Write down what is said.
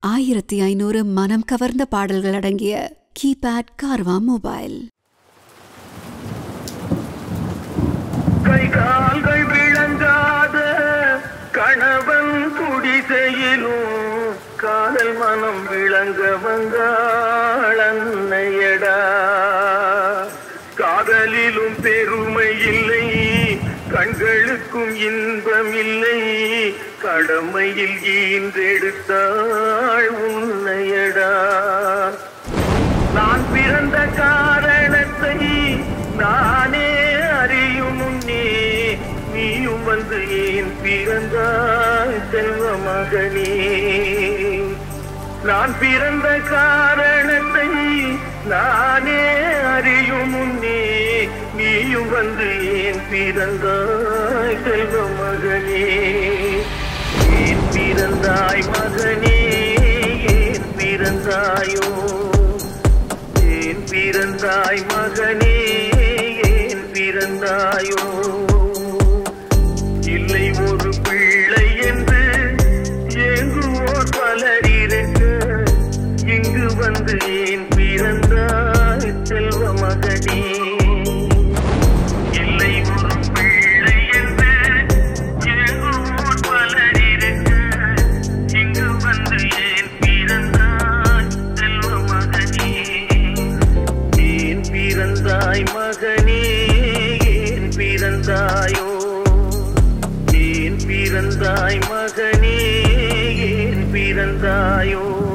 ஆயிரத்தி ஐநூறு மனம் கவர்ந்த பாடல்கள் அடங்கிய கீபேட் கார்வா மொபைல் கை கால்கள் விளங்காத கணவன் குடிசையிலும் காதல் மனம் விளங்க வந்தாள் அன்னையடா காதலிலும் பெருமை இல்லை கண்களுக்கும் இன்பம் இல்லை கடமையில் ஈன்றெடுத்தாள் உன்னையடா நான் பிறந்த காரணத்தை நானே அறியும் முன்னே நீயும் வந்து ஏன் பிறந்தாய் செல்வ மகனே நான் பிறந்த காரணத்தை நானே அறியும் முன்னே நீயும் வந்து ஏன் பிறந்தாய் செல்வ மகனே ஏன் பிறந்தாய் மகனே ஏன் பிறந்தாயோ ஏன் பிறந்தாய் மகனே ஏன் பிறந்தாயோ இல்லை ஒரு பிள்ளை என்று எங்குவோர் பலர் இருக்க இங்கு வந்து ஏன் பிறந்தாய் செல்வ மகனே இல்லை ஒரு பிள்ளை என்று எங்குவோர் பலர் இருக்க இங்கு வந்து ஏன் பிறந்தாய் செல்வ மகனே ஏன் பிறந்தாய் மகனே ஏன் பிறந்தாயோ ஏன் பிறந்தாய் மகனே ஏன் பிறந்தாயோ